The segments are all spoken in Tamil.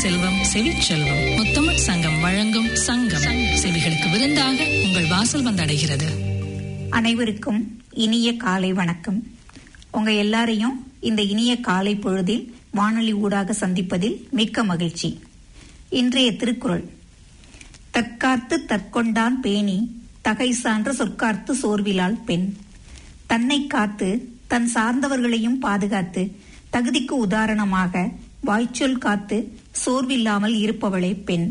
செல்வம் செவிச்செல்வம் முத்தமிழ் சங்கம் வழங்கும் சங்கம் செவிகளுக்கு விருந்தாக உங்கள் வாசல் வந்தடைகிறது அனைவருக்கும் இனிய காலை வணக்கம் உங்க எல்லாரையும் இந்த இனிய காலை பொழுதில் வானொலி ஊடாக சந்திப்பதில் மிக்க மகிழ்ச்சி இன்றைய திருக்குறள் தற்காத்து தற்கொண்டான் பேணி தகை சான்ற சொற்கார்த்து சோர்விலாள் பெண் தன்னை காத்து தன் சார்ந்தவர்களையும் பாதுகாத்து தகுதிக்கு உதாரணமாக வாய்ச்சொல் காத்து சோர்வில்லாமல் இருப்பவளே பெண்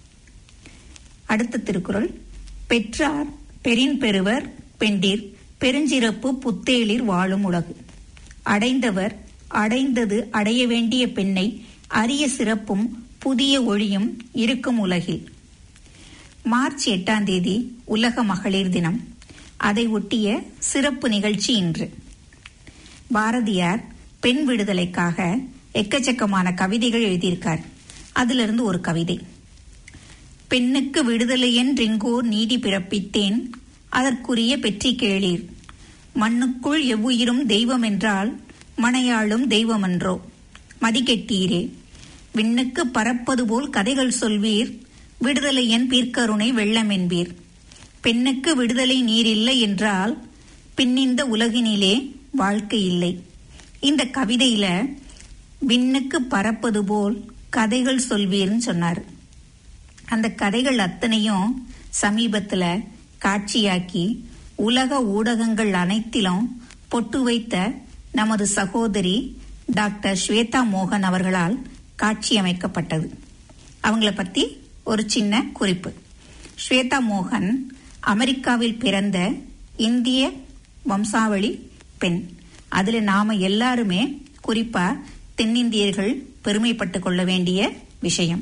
அடுத்த திருக்குறள் பெற்றார் பெரின் பெறுவர் பெண்டிர் பெருஞ்சிறப்பு புத்தேளிர் வாழும் உலகு அடைந்தவர் அடைந்தது அடைய வேண்டிய பெண்ணை அரிய சிறப்பும் புதிய ஒளியும் இருக்கும் உலகில் மார்ச் எட்டாம் தேதி உலக மகளிர் தினம் அதை ஒட்டிய சிறப்பு நிகழ்ச்சி இன்று பாரதியார் பெண் விடுதலைக்காக எக்கச்சக்கமான கவிதைகள் எழுதியிருக்கார் அதிலிருந்து ஒரு கவிதை பெண்ணுக்கு விடுதலை என்றெங்கோர் நீதி பிறப்பித்தேன் அதற்குரிய பெற்றி கேளீர் மண்ணுக்குள் எவ்வுயிரும் தெய்வம் என்றால் மனையாளும் தெய்வமன்றோ மதிக்கெட்டீரே விண்ணுக்கு பறப்பது போல் கதைகள் சொல்வீர் விடுதலை என் பீர்க்கருணை வெள்ளம் என்பீர் பெண்ணுக்கு விடுதலை நீர் இல்லை என்றால் பின்னிந்த உலகினிலே வாழ்க்கை இல்லை இந்த கவிதையில விண்ணுக்கு பறப்பது போல் கதைகள் சொல்வீர்னு சொன்னார் அந்த கதைகள் அத்தனையும் சமீபத்துல காட்சியாக்கி உலக ஊடகங்கள் அனைத்திலும் பொட்டு வைத்த நமது சகோதரி டாக்டர் ஸ்வேதா மோகன் அவர்களால் காட்சியமைக்கப்பட்டது அவங்கள பத்தி ஒரு சின்ன குறிப்பு ஸ்வேதா மோகன் அமெரிக்காவில் பிறந்த இந்திய வம்சாவளி பெண் அதுல நாம எல்லாருமே குறிப்பா தென்னிந்தியர்கள் பெருமைப்பட்டு கொள்ள வேண்டிய விஷயம்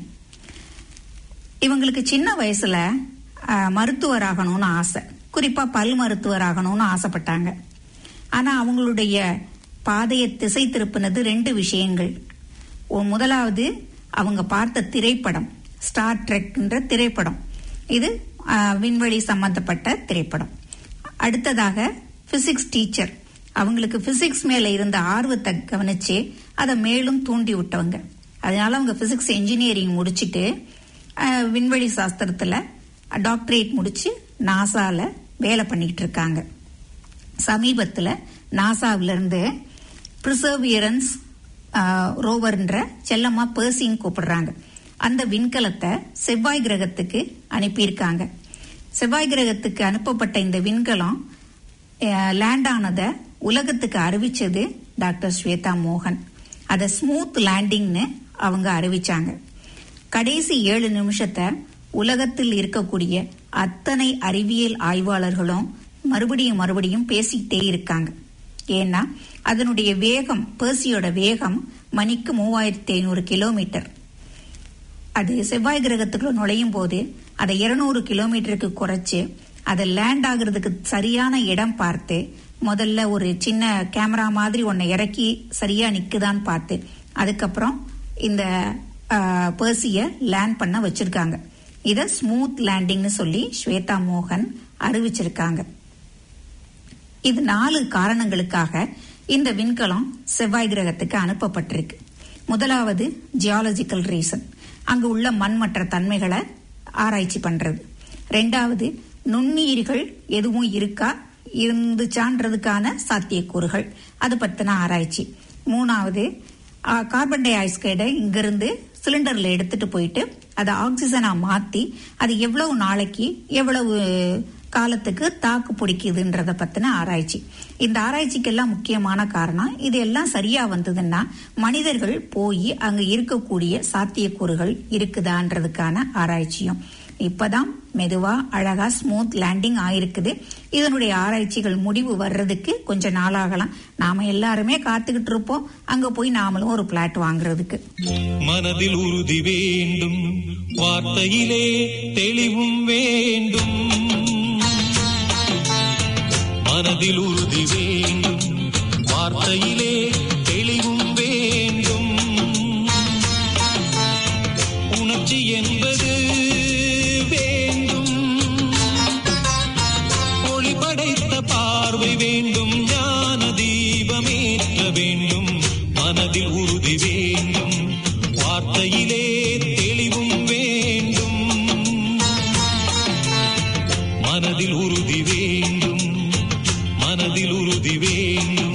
இவங்களுக்கு சின்ன வயசுல அஹ், மருத்துவராகணும்னு ஆசை குறிப்பா பல் மருத்துவராகணும்னு ஆசைப்பட்டாங்க ஆனா அவங்களுடைய பாதையை திசை திருப்பினது ரெண்டு விஷயங்கள் ஒ- முதலாவது அவங்க பார்த்த திரைப்படம் ஸ்டார் ட்ரெக்ன்ற திரைப்படம் இது அஹ், விண்வெளி சம்பந்தப்பட்ட திரைப்படம் அடுத்ததாக பிசிக்ஸ் டீச்சர் அவங்களுக்கு பிசிக்ஸ் மேல இருந்த ஆர்வத்தை கவனிச்சு அதை மேலும் தூண்டி விட்டவங்க அதனால அவங்க பிசிக்ஸ் இன்ஜினியரிங் முடிச்சிட்டு அஹ், விண்வெளி சாஸ்திரத்துல டாக்டரேட் முடிச்சு நாசால வேலை பண்ணிட்டு இருக்காங்க சமீபத்துல நாசாவில இருந்து பிரிசர்வியரன்ஸ் ரோவர்ன்ற செல்லம்மா பர்சின்னு கூப்பிடுறாங்க அந்த விண்கலத்தை செவ்வாய் கிரகத்துக்கு அனுப்பியிருக்காங்க செவ்வாய் கிரகத்துக்கு அனுப்பப்பட்ட இந்த விண்கலம் லேண்ட் ஆனதை உலகத்துக்கு அறிவிச்சது டாக்டர் ஸ்வேதா மோகன் அதை ஸ்மூத் லேண்டிங்னு அவங்க அறிவிச்சாங்க கடைசி ஏழு நிமிஷத்தை உலகத்தில் இருக்கக்கூடிய அத்தனை அறிவியல் ஆய்வாளர்களும் மறுபடியும் மறுபடியும் பேசிக்கிட்டே இருக்காங்க ஏன்னா அதனுடைய வேகம் பேர்சியோட வேகம் மணிக்கு மூவாயிரத்தி ஐநூறு கிலோமீட்டர் அது செவ்வாய் கிரகத்துக்குள்ள நுழையும் போது அதை இருநூறு கிலோமீட்டருக்கு குறைச்சு அதை லேண்ட் ஆகுறதுக்கு சரியான இடம் பார்த்து முதல்ல ஒரு சின்ன கேமரா மாதிரி ஒன்னை இறக்கி சரியா நிக்குதான்னு பார்த்து அதுக்கப்புறம் இந்த பேர்சிய லேண்ட் பண்ண வச்சிருக்காங்க இத ஸ்மூத் லேண்டிங்னு சொல்லி ஸ்வேதா மோகன் அறிவிச்சிருக்காங்க இது நாலு காரணங்களுக்காக இந்த விண்கலம் செவ்வாய் கிரகத்துக்கு அனுப்பப்பட்டிருக்கு முதலாவது ஜியாலஜிக்கல் ரீசன் அங்கு உள்ள மண்மற்ற தன்மைகளை ஆராய்ச்சி பண்றது ரெண்டாவது நுண்ணுயிர்கள் எதுவும் இருக்கா இருந்துச்சான்றதுக்கான சாத்தியக்கூறுகள் அது பத்தின ஆராய்ச்சி மூணாவது ஆ, கார்பன் டை ஆக்சைடை இங்கிருந்து சிலிண்டர்ல எடுத்துட்டு போயிட்டு அதை ஆக்சிஜனா மாத்தி அது எவ்வளவு நாளைக்கு எவ்வளவு காலத்துக்கு தாக்கு பிடிக்குதுன்றத பத்தின ஆராய்ச்சி இந்த ஆராய்ச்சிக்கெல்லாம் முக்கியமான காரணம் இது எல்லாம் சரியா வந்ததுன்னா மனிதர்கள் போய் அங்க இருக்கக்கூடிய சாத்தியக்கூறுகள் இருக்குதான்றதுக்கான ஆராய்ச்சியும் இப்பதான் மெதுவா அழகா ஸ்மூத் லேண்டிங் ஆயிருக்குது இதனுடைய ஆராய்ச்சிகள் முடிவு வர்றதுக்கு கொஞ்ச நாளாகலாம் நாம எல்லாருமே காத்துக்கிட்டு இருப்போம் அங்க போய் நாமளும் ஒரு பிளாட் வாங்குறதுக்கு மனதில் உறுதி வேண்டும் வார்த்தையிலே தெளிவும் வேண்டும் மனதில் உறுதி வேண்டும் வார்த்தையிலே தெளிவும் வேண்டும் உணர்ச்சி என்பது வேண்டும் ஒளி படைத்த பார்வை வேண்டும் ஞான தீபமேற்ற வேண்டும் மனதில் உறுதி வேண்டும் வார்த்தையிலே மனதில் உறுதி வேண்டும்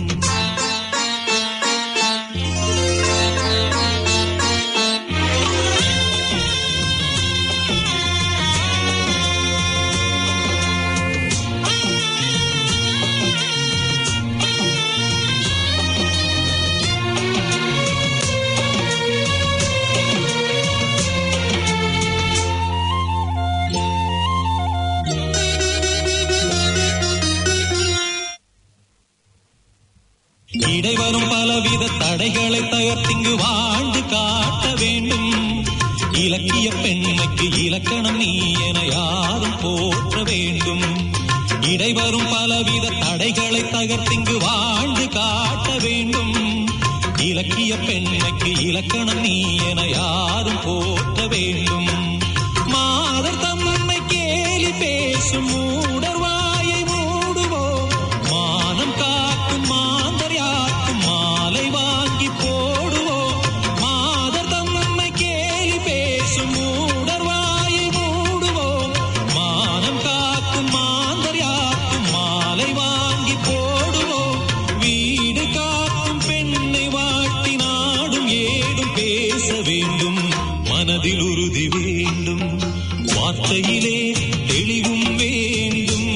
இடைவரும் பலவித தடைகளை தகர்த்திங்கு வாழ்ந்து காட்ட வேண்டும் இலக்கிய பெண்மைக்கு இலக்கணம் நீ என யாரும் போற்ற வேண்டும் இடைவரும் பலவித தடைகளை தகர்த்திங்கு வாழ்ந்து காட்ட வேண்டும் இலக்கிய பெண்மைக்கு இலக்கணம் நீ என யாரும் போற்ற வேண்டும் மாதர் தம்மை கேலி பேசும் மூடர் வாயை மூடுவோம் மானம் காக்கும் மாந்தர் யாக்கும் மாலை வாங்கி போடுவோம் மாதர் தம்மை கேலி பேசும் மூடர் வாயை மூடுவோம் மானம் காக்கும் மாந்தர் யாக்கும் மாலை வாங்கி போடுவோம் வீடு காக்கும் பெண்ணை வாட்டி நாடும் ஏடும் பேச வேண்டும் மனதில் உறுதி வேண்டும் வார்த்தையிலே தெளிவும் வேண்டும்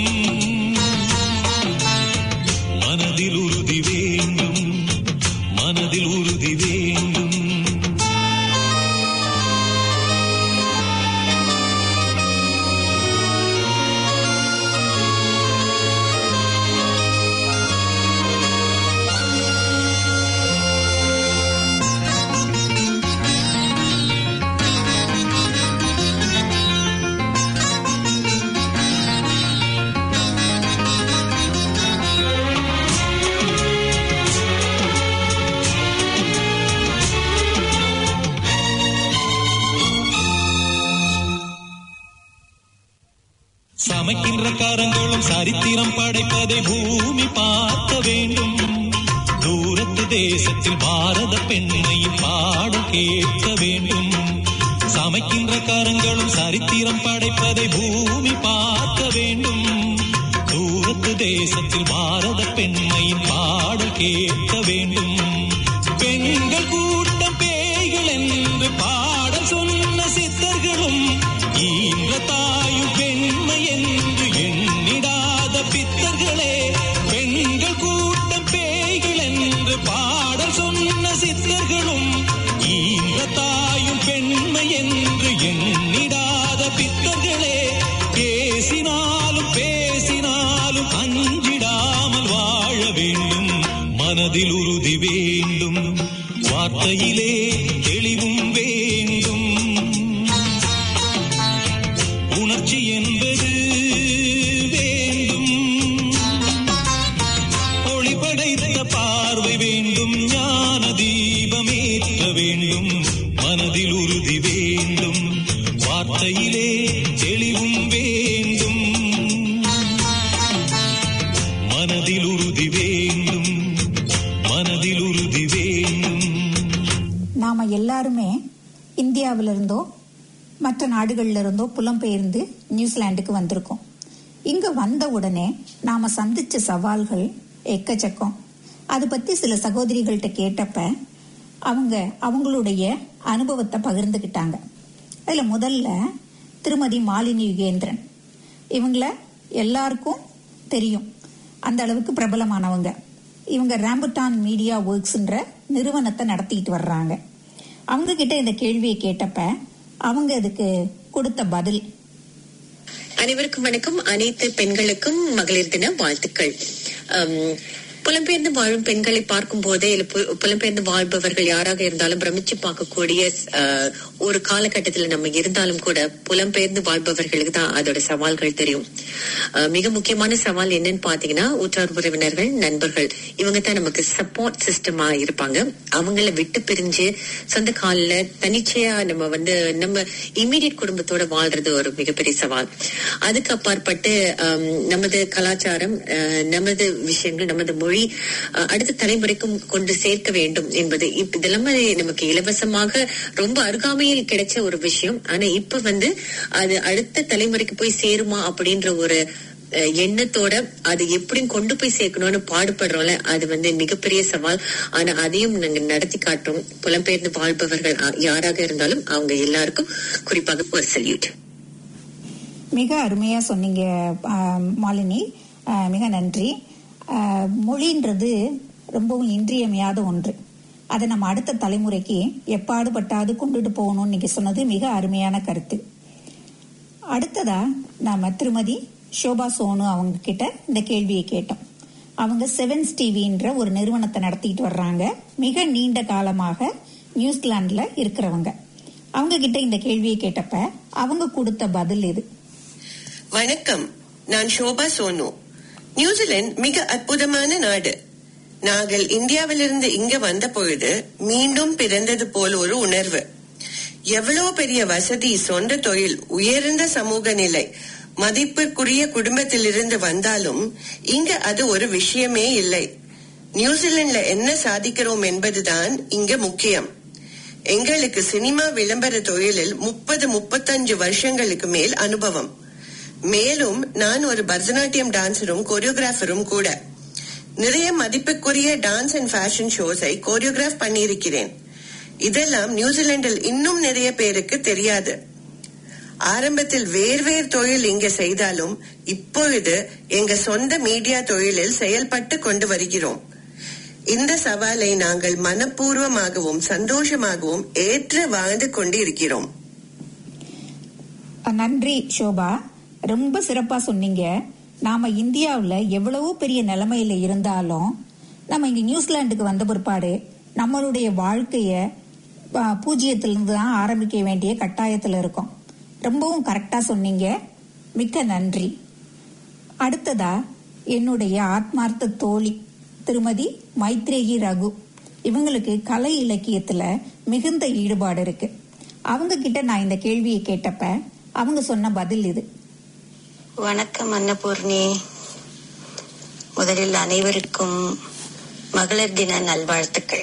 மனதில் உறுதி வேண்டும் மனதில் உறுதி வேண்டும் சமைக்கின்ற கரங்களும் சரித்திரம் படைப்பதை பூமி பார்க்க வேண்டும் தூரத்து தேசத்தில் பாரத பெண்ணையும் பாடல் கேட்க வேண்டும் சமைக்கின்ற கரங்களும் சரித்திரம் படைப்பதை பூமி பார்க்க வேண்டும் தூரத்து தேசத்தில் பாரத பெண்மையின் பாடல் கேட்க வேண்டும் பெண்கள் கூட்டம் பேய்கள் என்று பாடல் சொன்ன சித்தர்களும் ஈன்ற தாயும் பெண்மை என்று எண்ணிடாத பித்தர்களே பெண்கள் கூட்டம் பேய்கள் என்று பாடல் சொன்ன சித்தர்களும் ஈன்ற தாயும் பெண்மை என்று எண்ணிடாத பித்தர்களே பேசினாலும் பேசினாலும் அஞ்சிடாமல் வாழ வேண்டும் மனதில் உறுதி வேண்டும் வார்த்தையிலே தெளிவும் வேண்டும் உணர்ச்சி என்பது வேண்டும் ஒளி படைத்த பார்வை வேண்டும் ஞான தீபமேற்ற வேண்டும் மனதில் உறுதி வேண்டும் வார்த்தையிலே தெளிவும் வேண்டும் மனதில் உறுதி வேண்டும் மனதில் உறுதி வேண்டும் நாம எல்லாருமே இந்தியாவில இருந்தோ மற்ற நாடுகள்ல இருந்தோ புலம்பெயர்ந்து நியூசிலாந்துக்கு வந்திருக்கோம் இங்க வந்த உடனே நாம சந்திச்ச சவால்கள் எக்கச்சக்கம் அது பத்தி சில சகோதரிகள்கிட்ட கேட்டப்ப அவங்க அவங்களுடைய அனுபவத்தை பகிர்ந்துக்கிட்டாங்க அதுல முதல்ல திருமதி மாலினி யுகேந்திரன் இவங்கள எல்லாருக்கும் தெரியும் அந்த அளவுக்கு பிரபலமானவங்க இவங்க ராம்புட்டான் மீடியா ஒர்க்ஸ்ன்ற நிறுவனத்தை நடத்திட்டு வர்றாங்க அவங்க கிட்ட இந்த கேள்வியை கேட்டப்ப அவங்க அதுக்கு கொடுத்த பதில் அனைவருக்கும் வணக்கம் அனைத்து பெண்களுக்கும் மகளிர் தின வாழ்த்துக்கள் அம், புலம்பெயர்ந்து வாழும் பெண்களை பார்க்கும் போதே இல்ல பு- புலம்பெயர்ந்து வாழ்பவர்கள் யாராக இருந்தாலும் பிரமிச்சு பார்க்கக்கூடிய அஹ், ஒரு காலகட்டத்தில் நம்ம இருந்தாலும் கூட புலம்பெயர்ந்து வாழ்பவர்களுக்கு தான் அதோட சவால்கள் தெரியும் அஹ், மிக முக்கியமான சவால் என்னன்னு பாத்தீங்கன்னா உற்றார் உறவினர்கள் நண்பர்கள் இவங்க தான் நமக்கு சப்போர்ட் சிஸ்டமா இருப்பாங்க அவங்கள விட்டு பிரிஞ்சு சொந்த காலில் தனிச்சையா நம்ம வந்து நம்ம இமீடியட் குடும்பத்தோட வாழ்றது ஒரு மிகப்பெரிய சவால் அதுக்கு அப்பாற்பட்டு ஆம், நமது கலாச்சாரம் அஹ், நமது விஷயங்கள் நமது மொழி அஹ், அடுத்த தலைமுறைக்கும் கொண்டு சேர்க்க வேண்டும் என்பது இப்ப இதெல்லாமே நமக்கு இலவசமாக ரொம்ப அருகாமையில் கிடைச்ச ஒரு விஷயம் ஆனா இப்ப வந்து அது அடுத்த தலைமுறைக்கு போய் சேருமா அப்படின்ற ஒரு அஹ், எண்ணத்தோட அது எப்படி கொண்டு போய் சேர்க்கணும்னு பாடுபடுறோம்ல அது வந்து மிகப்பெரிய சவால் ஆனா அதையும் நாங்க நடத்தி காட்டுறோம் புலம்பெயர்ந்து வாழ்பவர்கள் அ- யாராக இருந்தாலும் அவங்க எல்லாருக்கும் குறிப்பாக ஒரு சல்யூட் மிக அருமையா சொன்னீங்க ஆஹ், மாலினி ஆஹ், மிக நன்றி ஆஹ், மொழின்றது ரொம்பவும் இன்றியமையாத ஒன்று அதை நம்ம அடுத்த தலைமுறைக்கு எப்பாடுபட்டாது கொண்டுட்டு போகணும்னு நீங்க சொன்னது மிக அருமையான கருத்து அடுத்ததா நாம திருமதி ஷோபா சோனு அவங்க கிட்ட இந்த கேள்வியை கேட்டோம் அவங்க செவன்ஸ் டிவின்ற ஒரு நிறுவனத்தை நடத்திட்டு வர்றாங்க மிக நீண்ட காலமாக நியூசிலாந்துல இருக்கிறவங்க அவங்க கிட்ட இந்த கேள்வியை கேட்டப்ப அவங்க கொடுத்த பதில் இது வணக்கம் நான் ஷோபா சோனு நியூசிலாந்து மிக அற்புதமான நாடு நாங்கள் இந்தியாவிலிருந்து இங்க வந்த பொழுது மீண்டும் பிறந்தது போல் ஒரு உணர்வு எவ்வளவு பெரிய வசதி சொந்த தொழில் உயர்ந்த சமூக நிலை மதிப்புக்குரிய குடும்பத்திலிருந்து வந்தாலும் இங்க அது ஒரு விஷயமே இல்லை நியூசிலாந்துல என்ன சாதிக்கிறோம் என்பதுதான் இங்க முக்கியம் எங்களுக்கு சினிமா விளம்பர தொழிலில் முப்பது முப்பத்தஞ்சு வருஷங்களுக்கு மேல் அனுபவம் மேலும் நான் ஒரு பரதநாட்டியம் டான்சரும் கோரியோகிராஃபரும் கூட நிறைய மதிப்புக்குரிய டான்ஸ் அண்ட் ஃபேஷன் ஷோஸை கோரியோகிராஃப் பண்ணியிருக்கிறேன் இதெல்லாம் நியூசிலாந்தில் இன்னும் நிறைய பேருக்கு தெரியாது ஆரம்பத்தில் வேறு வேறு தொழில் இங்க செய்தாலும் இப்பொழுது எங்க சொந்த மீடியா தொழிலில் செயல்பட்டு கொண்டு வருகிறோம் இந்த சவாலை நாங்கள் மனப்பூர்வமாகவும் சந்தோஷமாகவும் ஏற்று வாழ்ந்து கொண்டு இருக்கிறோம் நன்றி ஷோபா ரொம்ப சிறப்பா சொன்னீங்க நாம இந்தியாவுல எவ்வளவோ பெரிய நிலைமையில இருந்தாலும் நம்ம இங்க நியூசிலாந்துக்கு வந்த பிற்பாடு நம்மளுடைய வாழ்க்கைய ஆ, பூஜ்ஜியத்திலிருந்து தான் ஆரம்பிக்க வேண்டிய கட்டாயத்துல இருக்கோம் ரொம்பவும் கரெக்டா சொன்னீங்க மிக்க நன்றி அடுத்ததா என்னுடைய ஆத்மார்த்த தோழி திருமதி மைத்ரேயி ரகு இவங்களுக்கு கலை இலக்கியத்துல மிகுந்த ஈடுபாடு இருக்கு அவங்க கிட்ட நான் இந்த கேள்வியை கேட்டப்ப அவங்க சொன்ன பதில் இது வணக்கம் அன்னபூர்ணி முதலில் அனைவருக்கும் மகளிர் தின நல்வாழ்த்துக்கள்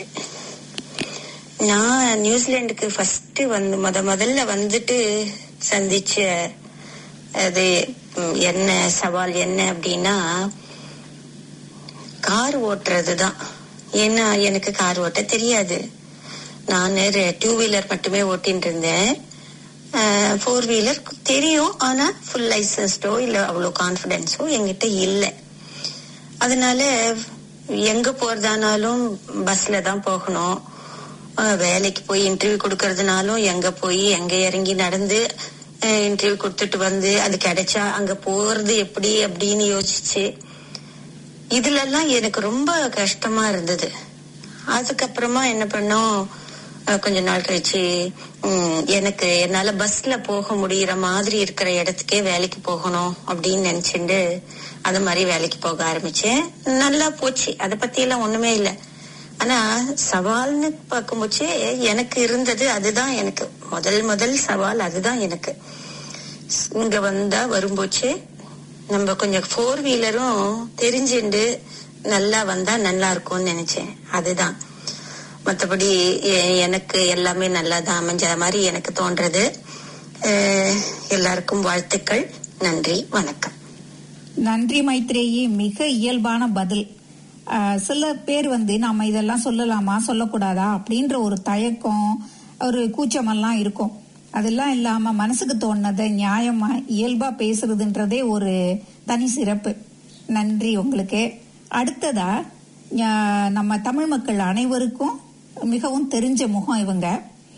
நான் நியூசிலாந்துக்கு ஃபர்ஸ்ட் வந்து முத முதல்ல வந்துட்டு சந்திச்ச அது ம், என்ன சவால் என்ன அப்படின்னா கார் ஓட்டுறது தான் ஏன்னா எனக்கு கார் ஓட்ட தெரியாது நான் டூ வீலர் மட்டுமே ஓட்டின்னு இருந்தேன் ஃபோர் வீலர் தெரியும் ஆனா ஃபுல் லைசன்ஸ்டோ இல்ல அவ்வளோ கான்பிடன்ஸோ என்கிட்ட இல்லை அதனால எங்க போறதானாலும் பஸ்ல தான் போகணும் அஹ் வேலைக்கு போய் இன்டர்வியூ கொடுக்கறதுனாலும் எங்க போய் எங்க இறங்கி நடந்து இன்டர்வியூ கொடுத்துட்டு வந்து அது கிடைச்சா அங்க போறது எப்படி அப்படின்னு யோசிச்சு இதுல எல்லாம் எனக்கு ரொம்ப கஷ்டமா இருந்தது அதுக்கப்புறமா என்ன பண்ணோம் அஹ் கொஞ்ச நாள் கழிச்சு உம், எனக்கு என்னால பஸ்ல போக முடியற மாதிரி இருக்கிற இடத்துக்கே வேலைக்கு போகணும் அப்படின்னு நினைச்சுண்டு அது மாதிரி வேலைக்கு போக ஆரம்பிச்சேன் நல்லா போச்சு அதை பத்தி எல்லாம் ஒண்ணுமே இல்லை ஆனா சவால்னு பார்க்கும்போச்சே எனக்கு இருந்தது அதுதான் எனக்கு முதல் முதல் சவால் அதுதான் எனக்கு இங்க வந்தா வரும்போச்சு நம்ம கொஞ்சம் ஃபோர் வீலரும் தெரிஞ்சுண்டு நல்லா வந்தா நல்லா இருக்கும்னு நினைச்சேன் அதுதான் மத்தபடி எ- எனக்கு எல்லாமே நல்லா தான் அமைஞ்ச மாதிரி எனக்கு தோன்றது அஹ் எல்லாருக்கும் வாழ்த்துக்கள் நன்றி வணக்கம் நன்றி மைத்ரேயி மிக இயல்பான பதில் ஆஹ் சில பேர் வந்து நாம இதெல்லாம் சொல்லலாமா சொல்லக்கூடாதா அப்படின்ற ஒரு தயக்கம் ஒரு கூச்சமெல்லாம் இருக்கும் அதெல்லாம் இல்லாம மனசுக்கு தோணுனதை நியாயமா இயல்பா பேசுறதுன்றதே ஒரு தனி சிறப்பு நன்றி உங்களுக்கு அடுத்ததா ஞா- நம்ம தமிழ் மக்கள் அனைவருக்கும் மிகவும் தெரிஞ்ச முகம் இவங்க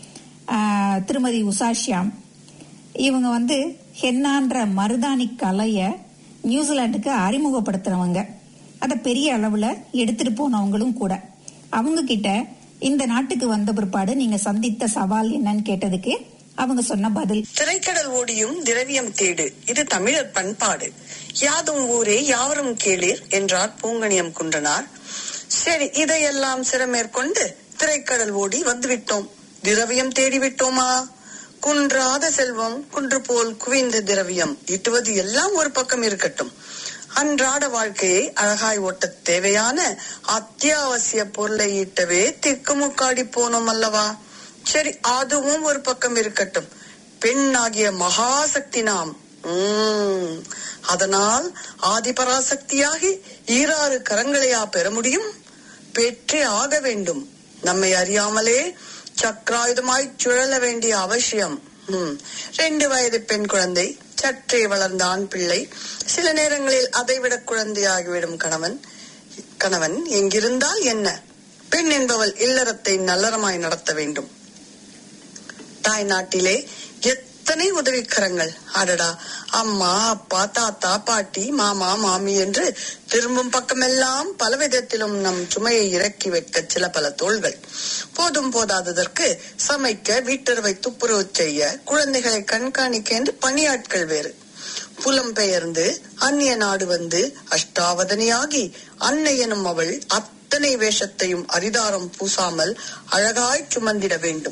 ஆஹ் திருமதி உஷாஷியாம் இவங்க வந்து ஹென்னான்ற மருதாணி கலைய நியூசிலாந்துக்கு அறிமுகப்படுத்துறவங்க அத பெரிய அளவுல எடுத்துட்டு போனவங்களும் கூட அவங்க கிட்ட இந்த நாட்டுக்கு வந்த பிற்பாடு நீங்க சந்தித்த சவால் என்னன்னு கேட்டதுக்கு அவங்க சொன்ன பதில் திரைக்கடல் ஓடியும் திரவியம் தேடு இது தமிழர் பண்பாடு யாதும் ஊரே யாவரும் கேளீர் என்றார் பூங்கனியம் குன்றனார் சரி இதையெல்லாம் சிறமேற்கொண்டு திரைக்கடல் ஓடி வந்துவிட்டோம் திரவியம் தேடி விட்டோமா குன்றாத செல்வம் குன்று போல் குவிந்த திரவியம் ஈட்டுவது எல்லாம் ஒரு பக்கம் இருக்கட்டும் அன்றாட வாழ்க்கையை அழகாய் ஓட்டத் தேவையான அத்தியாவசிய பொருளை ஈட்டவே திக்குமுக்காடி போனோம் அல்லவா சரி அதுவும் ஒரு பக்கம் இருக்கட்டும் பெண்ணாகிய மகாசக்தி நாம் உம், அதனால் ஆதிபராசக்தியாகி ஈராறு கரங்களையா பெற முடியும் பெற்றே ஆக வேண்டும் நம்மை அறியாமலே சக்கராயுதமாய் சுழல வேண்டிய அவசியம் உம், ரெண்டு வயது பெண் குழந்தை சற்றே வளர்ந்த ஆண் பிள்ளை சில நேரங்களில் அதைவிட குழந்தையாகிவிடும் கணவன் கணவன் எங்கிருந்தால் என்ன பெண் என்பவள் இல்லறத்தை நல்லறமாய் நடத்த வேண்டும் தாய் நாட்டிலே எத்தனை உதவிக்கரங்கள் அடடா அம்மா அப்பா தாத்தா பாட்டி மாமா மாமி என்று திரும்பும் பக்கமெல்லாம் பல விதத்திலும் நம் சுமையை இறக்கி வைக்க சில பல தோள்கள் போதும் போதாததற்கு சமைக்க வீட்டருவை துப்புரவு செய்ய குழந்தைகளை கண்காணிக்க என்று பணியாட்கள் வேறு புலம்பெயர்ந்து அந்நிய நாடு வந்து அஷ்டாவதனியாகி அன்னை எனும் அவள் அத்தனை வேஷத்தையும் அரிதாரம் பூசாமல் அழகாய் சுமந்திட வேண்டும்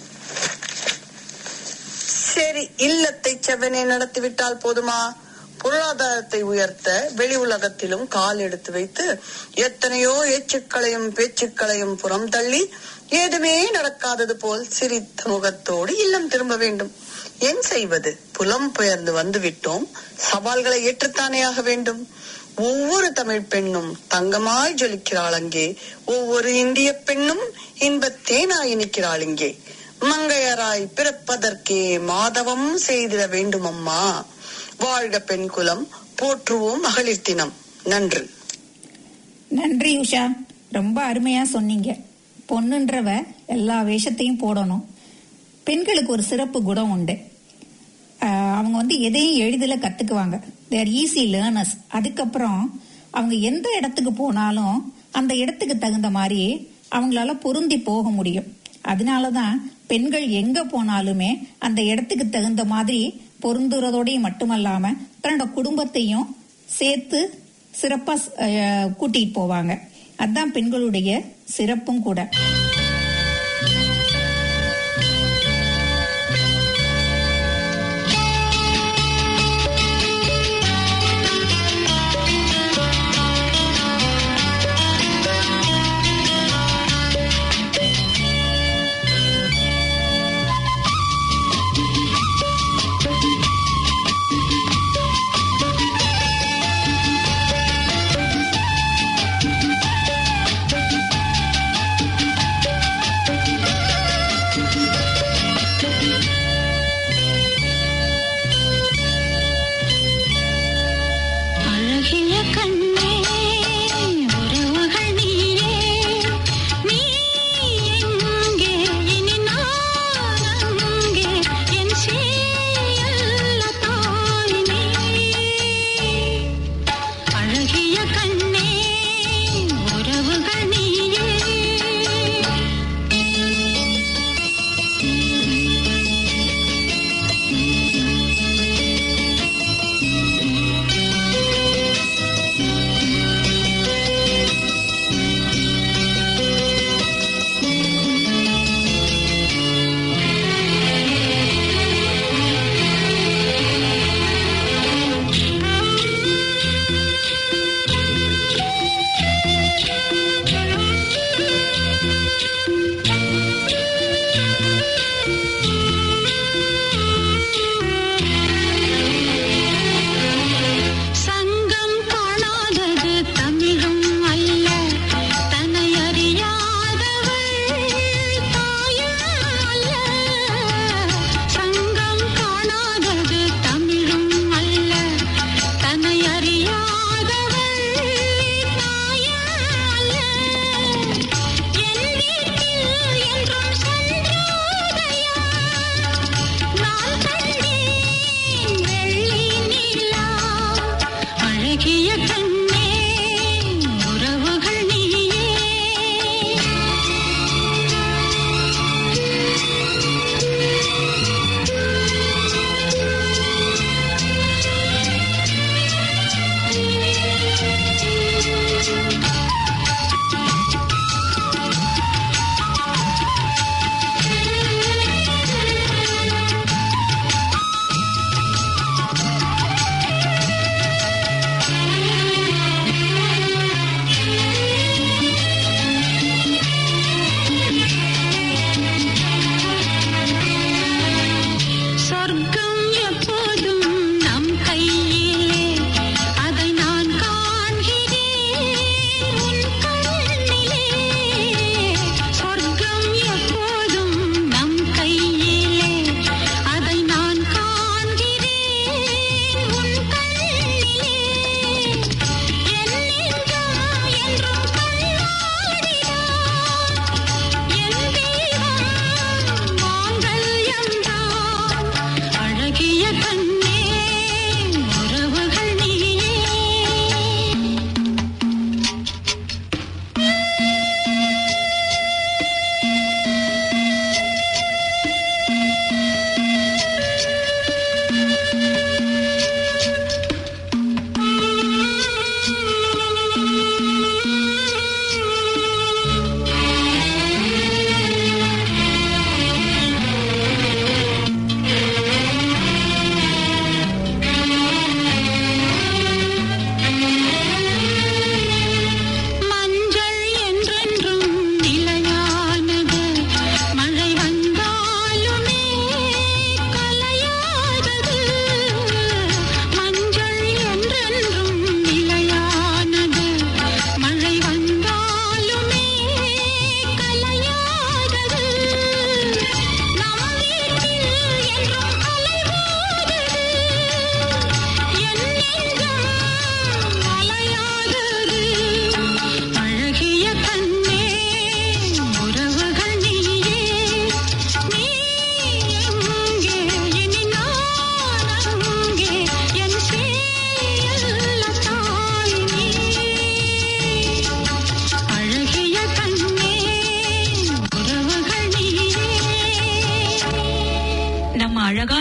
சரி இல்லத்தை செவ்வனே நடத்திவிட்டால் போதுமா பொருளாதாரத்தை உயர்த்த வெளி உலகத்திலும் கால் எடுத்து வைத்து எத்தனையோ ஏச்சுக்களையும் பேச்சுக்களையும் புறம் தள்ளி ஏதுமே நடக்காதது போல் சிரித்த முகத்தோடு இல்லம் திரும்ப வேண்டும் என் செய்வது புலம் பெயர்ந்து வந்து விட்டோம் சவால்களை ஏற்றுத்தானே ஆக வேண்டும் ஒவ்வொரு தமிழ் பெண்ணும் தங்கமாய் ஜொலிக்கிறாள் அங்கே ஒவ்வொரு இந்திய பெண்ணும் இன்பத்தேனாய் இனிக்கிறாள் இங்கே மங்கையராய் பிறப்பதற்கே மாதவம் செய்திட வேண்டும் அம்மா வாழ்க பெண் குலம் போற்றுவோம் மகளிர் தினம் நன்று நன்றி உஷா ரொம்ப அருமையா சொன்னீங்க பொண்ணுன்றவ எல்லா வேஷத்தையும் போடணும் பெண்களுக்கு ஒரு சிறப்பு குணம் உண்டு ஆஹ் அவங்க வந்து எதையும் எளிதில் கத்துக்குவாங்க தேர் ஈஸி லேர்னர்ஸ் அதுக்கப்புறம் அவங்க எந்த இடத்துக்கு போனாலும் அந்த இடத்துக்கு தகுந்த மாதிரி அவங்களால பொருந்தி போக முடியும் அதனாலதான் பெண்கள் எங்க போனாலுமே அந்த இடத்துக்கு தகுந்த மாதிரி பொருந்துறதோடையும் மட்டுமல்லாம தன்னோட குடும்பத்தையும் சேர்த்து சிறப்பா அஹ், கூட்டிட்டு போவாங்க அதுதான் பெண்களுடைய சிறப்பும் கூட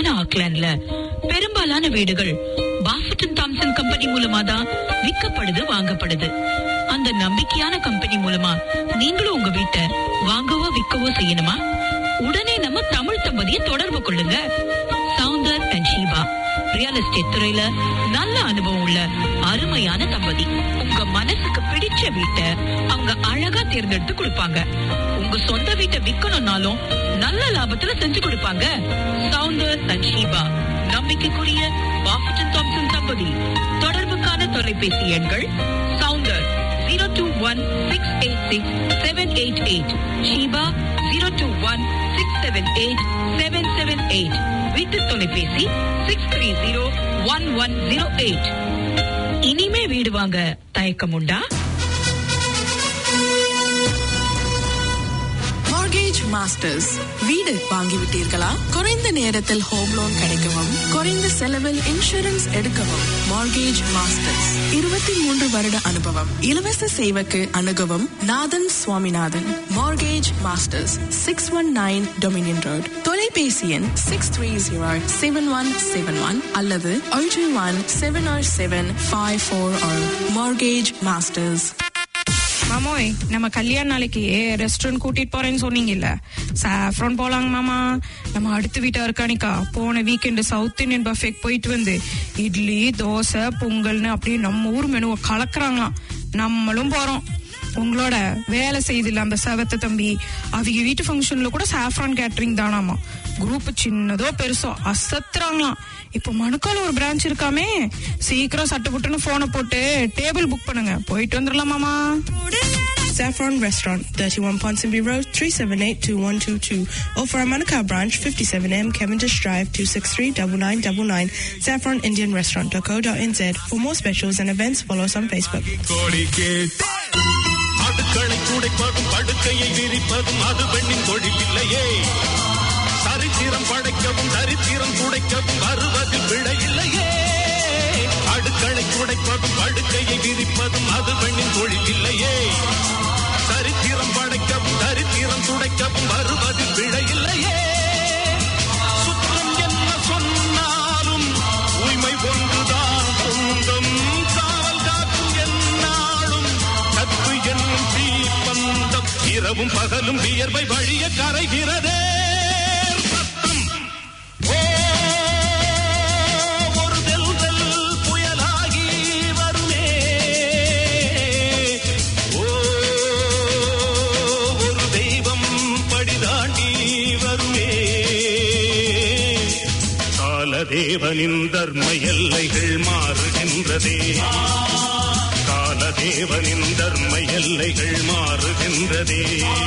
நம்பிக்கையான ஆக்லாண்ட்ல பெரும்பாலான வீடுகள் பாஃபட்டன் தாம்சன் கம்பெனி மூலமா தான் விற்கப்படுது வாங்கப்படுது அந்த நம்பிக்கையான கம்பெனி மூலமா நீங்களும் உங்க வீட்டை வாங்கவோ விற்கவோ செய்யணுமா உடனே நம்ம தமிழ் தம்பதியை தொடர்பு கொள்ளுங்க Soundar and Sheeba real estate துறையில நல்ல அனுபவம் உள்ள அருமையான தம்பதி உங்க மனசுக்கு பிடிச்ச வீட்டை அவங்க அழகா தேர்ந்தெடுத்து கொடுப்பாங்க உங்க சொந்த வீட்டை விக்கணும்னாலும் நல்ல லாபத்துல செஞ்சு கொடுப்பாங்க சவுந்தர் அண்ட் ஷீபா நம்பிக்கைக்குரிய பாஃபட்டன் தாம்சன் தம்பதி தொடர்புக்கான தொலைபேசி எண்கள் Soundar zero two one six eight six seven eight eight Sheeba zero two one six seven eight seven seven eight வீட்டு தொலைபேசி six three zero one one zero eight இனிமே வீடு வாங்க தயக்கம் உண்டா மார்கேஜ் மாஸ்டர்ஸ் வீடு வாங்கிவிட்டீர்களா குறைந்த நேரத்தில் ஹோம் லோன் கிடைக்கவும் குறைந்த செலவில் இன்சூரன்ஸ் எடுக்கவும் மார்கேஜ் மாஸ்டர்ஸ் இருபத்தி மூன்று வருட அனுபவம் இலவச சேவைக்கு அணுகவும் Nathan Swaminathan mortgage masters six one nine Dominion road தொலைபேசி எண் six three zero seven one seven one அல்லது ஒன்று one seven or seven five four or mortgage masters மாமோய் நம்ம கல்யாண நாளைக்கு ரெஸ்டாரண்ட் கூட்டிட்டு போறேன்னு சொன்னீங்கல்ல சாஃப்ரான் போலாங்க மாமா நம்ம அடுத்த வீட்டா இருக்கானிக்கா போன வீக்கெண்டு சவுத் இந்தியன் பஃபேக்கு போயிட்டு வந்து இட்லி தோசை பொங்கல்னு அப்படியே நம்ம ஊர் மெனுவை கலக்குறாங்களாம் நம்மளும் போறோம் உங்களோட வேலை செய்தில்ல அந்த செவத்த தம்பி அவங்க வீட்டு ஃபங்க்ஷன்ல கூட சாஃப்ரான் கேட்டரிங் தானாமா குரூப் சின்னதோ பெருசோ அசத்துறாங்களாம் இப்போ மணுக்கால ஒரு பிரான்ச் இருக்காமே சீக்கிரம் சட்டு புட்டுன்னு போனை போட்டு டேபிள் புக் பண்ணுங்க போயிட்டு வந்துடலாமாமா Saffron Restaurant, 31 Ponsonby Road, 378-2122. Or for our Manukau branch, 57M Cavendish Drive, 263-9999. Saffron Indian Restaurant.co.nz. For more specials and events, follow us on Facebook. கோடி கேட்டு அடுக்களை துடைப்பதும் படுக்கையை விரிப்பதும் அது பெண்ணின் தொழிலில்லையே சரித்திரம் படைக்கவும் தரித்திரம் துடைக்கவும் வருவதில் பிழையில்லையே அடுக்களை துடைப்பதும் படுக்கையை விரிப்பதும் அது பெண்ணின் தொழிலில்லையே சரித்திரம் படைக்கவும் தரித்திரம் துடைக்கவும் வருவதில் பிழையில்லையே சுற்றம் என்ன சொன்னாலும் உண்மை ஒன்றுதான் சொந்தம் காவல் காக்கும் என்னாலும் கத்து என்னும் தீப்பந்தம் இரவும் பகலும் வியர்வை வழிய கரைகிறதே ரத்தம். ஓ, ஒரு தென்றல் புயலாகி வருமே ஓ, ஒரு தெய்வம் படிதாண்டி வருமே காலதேவனின் தர்ம எல்லைகள் மாறுகின்றதே காலதேவனின் தர்ம எல்லைகள் மாறுகின்றதே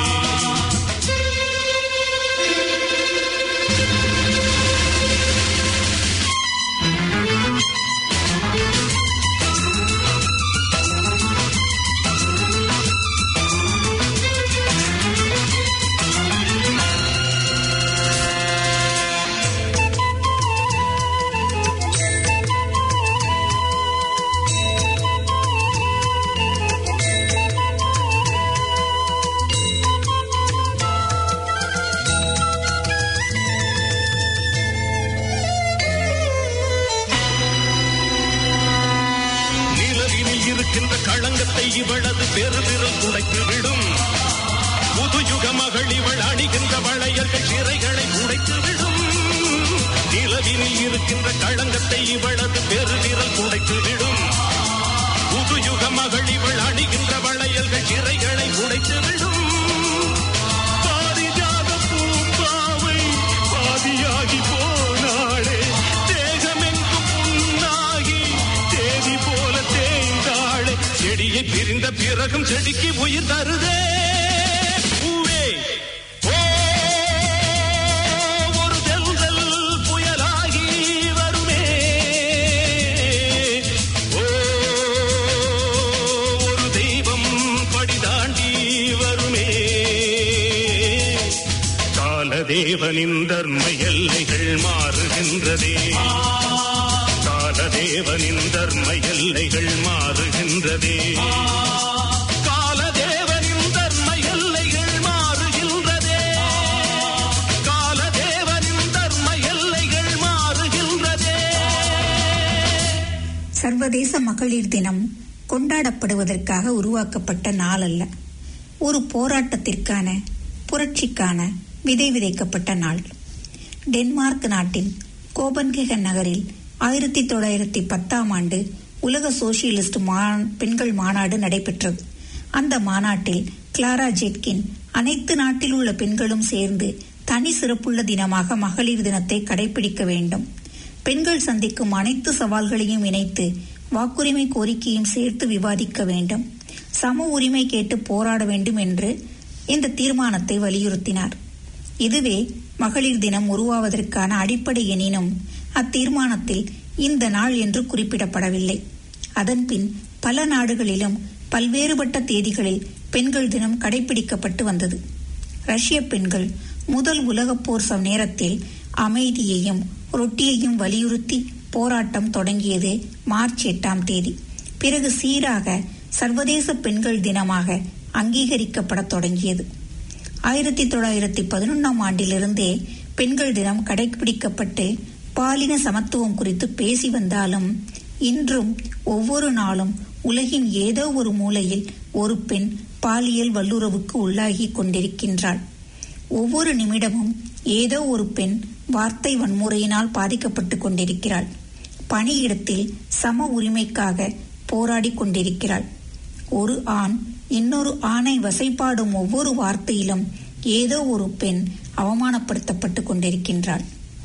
நிலவினில் இருக்கின்ற களங்கத்தை இவளது பெருவிரல் துடைத்து விடும் புதுயுக மகள் இவள் அணிகின்ற வளையல்கள் சிறைகளை உடைத்து விடும் நிலவினில் இருக்கின்ற களங்கத்தை இவளது பெருவிரல் துடைத்து விடும் புதுயுக மகள் இவள் அணிகின்ற வளையல்கள் சிறைகளை உடைத்து விடும் பாரிஜாத பூம்பாவை பாதியாகி போனாளே தேகமெங்கும் புண்ணாகி தேதி போல தேய்ந்தாளே செடியை பிரிந்த பிறகும் செடிக்கு உயிர் தருதே பூவே ஓ, ஒரு தென்றல் புயலாகி வருமே ஓ, ஒரு தெய்வம் படிதாண்டி வருமே காலதேவனின் தர்ம எல்லைகள் மாறுகின்றதே காலதேவனின் தர்ம எல்லைகள் மாறுகின்றதே காலதேவனின் தர்ம எல்லைகள் மாறுகின்றதே காலதேவனின் தர்ம எல்லைகள் மாறுகின்றதே சர்வதேச மகளிர் தினம் கொண்டாடப்படுவதற்காக உருவாக்கப்பட்ட நாள் அல்ல ஒரு போராட்டத்திற்கான புரட்சிக்கான விதை விதைக்கப்பட்ட நாள் டென்மார்க் நாட்டின் கோபன்கேகன் நகரில் ஆயிரத்தி தொள்ளாயிரத்தி பத்தாம் ஆண்டு உலக சோசியலிஸ்ட் மா- பெண்கள் மாநாடு நடைபெற்றது அந்த மாநாட்டில் கிளாரா ஜெட்கின் அனைத்து நாட்டில் உள்ள பெண்களும் சேர்ந்து தனி சிறப்புள்ள தினமாக மகளிர் தினத்தை கடைபிடிக்க வேண்டும் பெண்கள் சந்திக்கும் அனைத்து சவால்களையும் இணைத்து வாக்குரிமை கோரிக்கையும் சேர்த்து விவாதிக்க வேண்டும் சம உரிமை கேட்டு போராட வேண்டும் என்று இந்த தீர்மானத்தை வலியுறுத்தினார் இதுவே மகளிர் தினம் உருவாவதற்கான அடிப்படை எனினும் அத்தீர்மானத்தில் இந்த நாள் என்று குறிப்பிடப்படவில்லை அதன்பின் பல நாடுகளிலும் பல்வேறுபட்ட தேதிகளில் பெண்கள் தினம் கடைபிடிக்கப்பட்டு வந்தது ரஷ்ய பெண்கள் முதல் உலகப் போர் சம நேரத்தில் அமைதியையும் ரொட்டியையும் வலியுறுத்தி போராட்டம் தொடங்கியது மார்ச் எட்டாம் தேதி பிறகு சீராக சர்வதேச பெண்கள் தினமாக அங்கீகரிக்கப்படத் தொடங்கியது ஆயிரத்தி தொள்ளாயிரத்தி பதினொன்றாம் ஆண்டிலிருந்தே பெண்கள் தினம் கடைபிடிக்கப்பட்டு பாலின சமத்துவம் குறித்து பேசி வந்தாலும் இன்றும் ஒவ்வொரு நாளும் உலகின் ஏதோ ஒரு மூலையில் ஒரு பெண் பாலியல் வல்லுறவுக்கு உள்ளாகி கொண்டிருக்கின்றாள் ஒவ்வொரு நிமிடமும் ஏதோ ஒரு பெண் வார்த்தை வன்முறையினால் பாதிக்கப்பட்டு கொண்டிருக்கிறாள் பணியிடத்தில் சம உரிமைக்காக போராடி கொண்டிருக்கிறாள் ஒரு ஆண் இன்னொரு ஆணை வசைப்பாடும் ஒவ்வொரு வார்த்தையிலும் ஏதோ ஒரு பெண் அவமானப்படுத்தப்பட்டு கொண்டிருக்கின்றாள்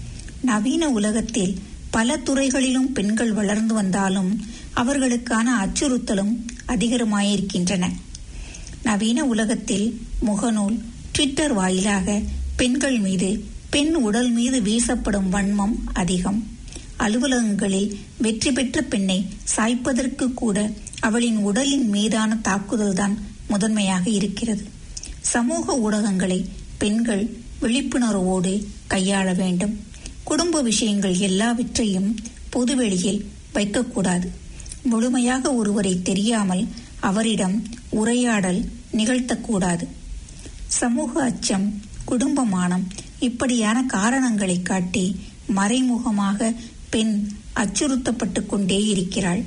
நவீன உலகத்தில் பல துறைகளிலும் பெண்கள் வளர்ந்து வந்தாலும் அவர்களுக்கான அச்சுறுத்தலும் அதிகமாயிருக்கின்றன நவீன உலகத்தில் முகநூல் ட்விட்டர் வாயிலாக பெண்கள் மீது பெண் உடல் மீது வீசப்படும் வன்மம் அதிகம் அலுவலகங்களில் வெற்றி பெற்ற பெண்ணை சாய்ப்பதற்கு கூட அவளின் உடலின் மீதான தாக்குதல்தான் முதன்மையாக இருக்கிறது சமூக ஊடகங்களை பெண்கள் விழிப்புணர்வோடு கையாள வேண்டும் குடும்ப விஷயங்கள் எல்லாவற்றையும் பொதுவெளியில் வைக்கக்கூடாது முழுமையாக ஒருவரை தெரியாமல் அவரிடம் உரையாடல் நிகழ்த்தக்கூடாது சமூக அச்சம் குடும்ப மானம் இப்படியான காரணங்களை காட்டி மறைமுகமாக பெண் அச்சுறுத்தப்பட்டு கொண்டே இருக்கிறாள்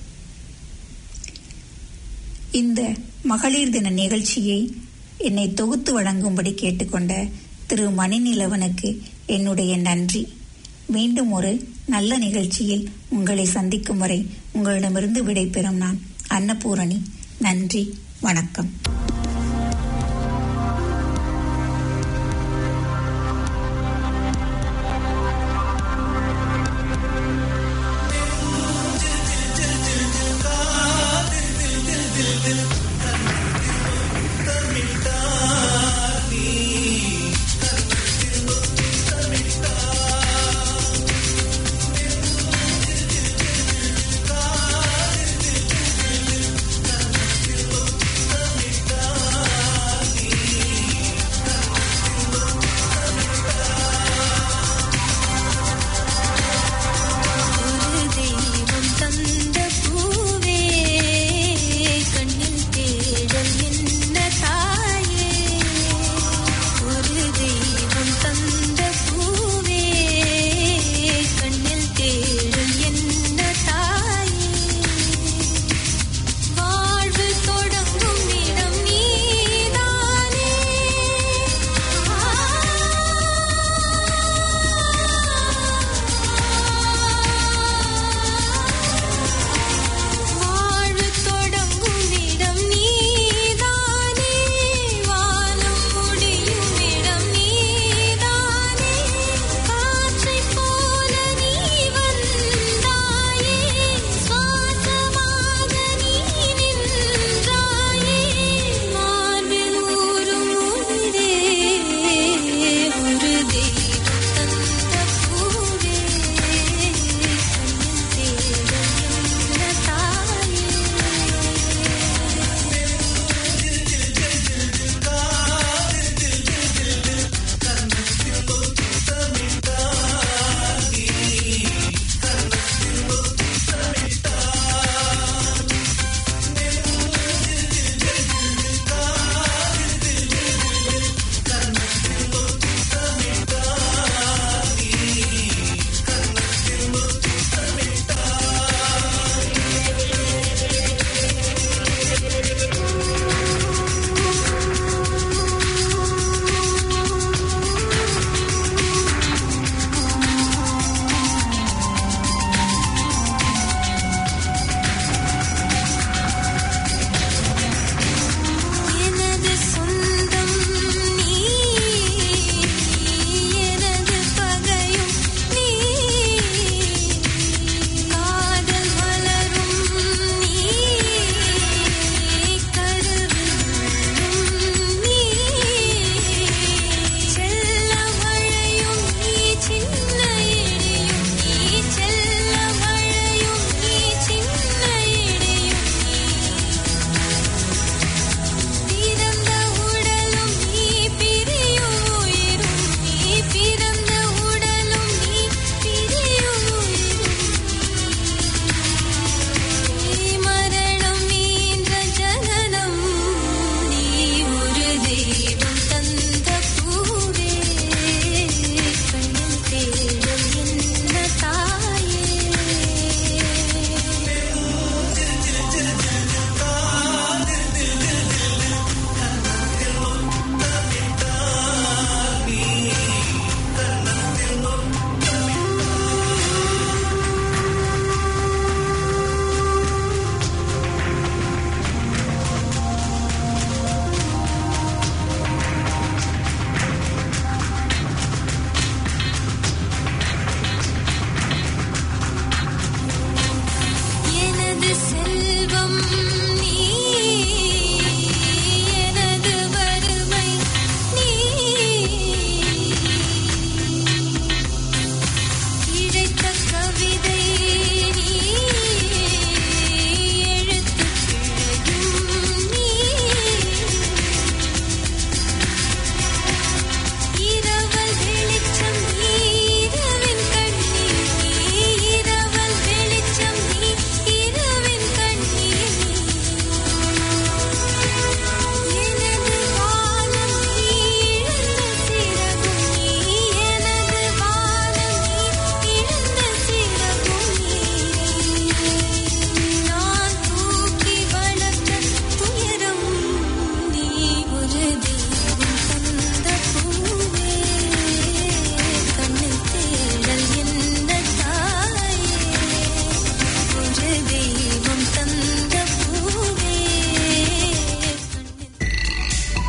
இந்த மகளிர் தின நிகழ்ச்சியை என்னை தொகுத்து வழங்கும்படி கேட்டுக்கொண்ட திரு மணிநிலவனுக்கு என்னுடைய நன்றி மீண்டும் ஒரு நல்ல நிகழ்ச்சியில் உங்களை சந்திக்கும் வரை உங்களிடமிருந்து விடைபெறும் நான் அன்னபூரணி நன்றி வணக்கம்